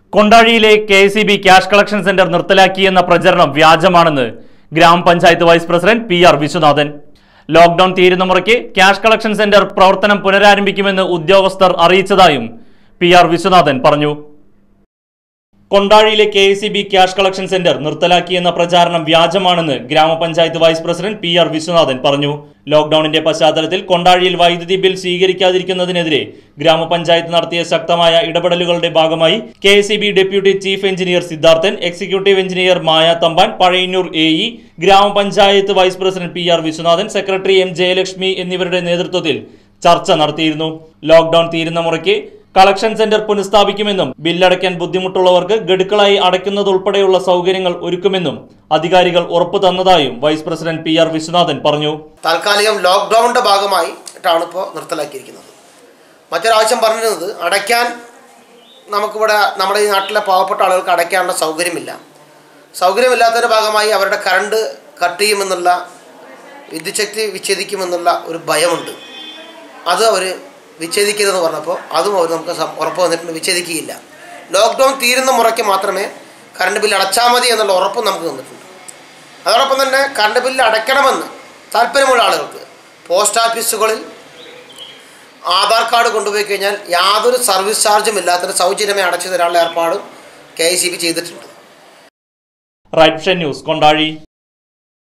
കൊണ്ടാഴിയിലെ K C B cash collection centre നിർത്തലാക്കിയെന്ന പ്രചരണം വ്യാജമാണെന്ന് ഗ്രാമപഞ്ചായത്ത് vice president P R Viswanathan lockdown തീരുന്ന മുറയ്ക്ക് ക്യാഷ് കളക്ഷൻ സെന്റർ പ്രവർത്തനം പുനരാരംഭിക്കുമെന്ന് ഉദ്യോഗസ്ഥർ അറിയിച്ചതായും പി ആർ വിശ്വനാഥൻ പറഞ്ഞു കൊണ്ടാഴിയിലെ K C B cash collection centre നിർത്തലാക്കിയെന്ന പ്രചാരണം വ്യാജമാണെന്ന് ഗ്രാമപഞ്ചായത്ത് vice president P R Viswanathan പറഞ്ഞു ലോക്ഡൌണിന്റെ പശ്ചാത്തലത്തിൽ കൊണ്ടാഴിയിൽ വൈദ്യുതി ബിൽ സ്വീകരിക്കാതിരിക്കുന്നതിനെതിരെ ഗ്രാമപഞ്ചായത്ത് നടത്തിയ ശക്തമായ ഇടപെടലുകളുടെ ഭാഗമായി K C B deputy chief engineer Siddharthan executive engineer Maya Thampan Pazhayannur A E ഗ്രാമപഞ്ചായത്ത് vice president P R Viswanathan secretary M Jayalakshmi എന്നിവരുടെ നേതൃത്വത്തിൽ ചർച്ച നടത്തിയിരുന്നു ലോക്ഡൌൺ തീരുന്ന മുറയ്ക്ക് കളക്ഷൻ സെന്റർ പുനഃസ്ഥാപിക്കുമെന്നും ബില്ലടയ്ക്കാൻ ബുദ്ധിമുട്ടുള്ളവർക്ക് ഗഡുക്കളായി അടയ്ക്കുന്നതുൾപ്പെടെയുള്ള സൗകര്യങ്ങൾ ഒരുക്കുമെന്നും അധികാരികൾ ഉറപ്പു തന്നതായും vice president P R Viswanathan പറഞ്ഞു താൽക്കാലികം ലോക്ക്ഡൗണിൻ്റെ ഭാഗമായിട്ടാണ് ഇപ്പോൾ നിർത്തലാക്കിയിരിക്കുന്നത് മറ്റൊരാവശ്യം പറഞ്ഞിരുന്നത് അടയ്ക്കാൻ നമുക്കിവിടെ നമ്മുടെ ഈ നാട്ടിലെ പാവപ്പെട്ട ആളുകൾക്ക് അടയ്ക്കാനുള്ള സൗകര്യമില്ല സൗകര്യമില്ലാത്തതിൻ്റെ ഭാഗമായി അവരുടെ കറണ്ട് കട്ട് ചെയ്യുമെന്നുള്ള വിദ്യുച്ഛക്തി വിച്ഛേദിക്കുമെന്നുള്ള ഒരു ഭയമുണ്ട് അത് അവർ വിച്ഛേദിക്കരുതെന്ന് പറഞ്ഞപ്പോൾ അതും അവർ നമുക്ക് സം- ഉറപ്പ് വന്നിട്ടുണ്ട് വിച്ഛേദിക്കുകയില്ല ലോക്ക്ഡൗൺ തീരുന്ന മുറയ്ക്ക് മാത്രമേ കറണ്ട് ബില്ല് അടച്ചാൽ മതി എന്നുള്ള ഉറപ്പും നമുക്ക് തന്നിട്ടുണ്ട് അതോടൊപ്പം തന്നെ കറണ്ട് ബില്ല് അടയ്ക്കണമെന്ന് താല്പര്യമുള്ള ആളുകൾക്ക് പോസ്റ്റ് ഓഫീസുകളിൽ ആധാർ കാർഡ് കൊണ്ടുപോയി കഴിഞ്ഞാൽ യാതൊരു സർവീസ് ചാർജും ഇല്ലാത്ത സൗജന്യമായി അടച്ചു തരാനുള്ള ഏർപ്പാടും കെ ഐ സി ബി ചെയ്തിട്ടുണ്ട് റൈറ്റ് ന്യൂസ് കൊണ്ടാഴി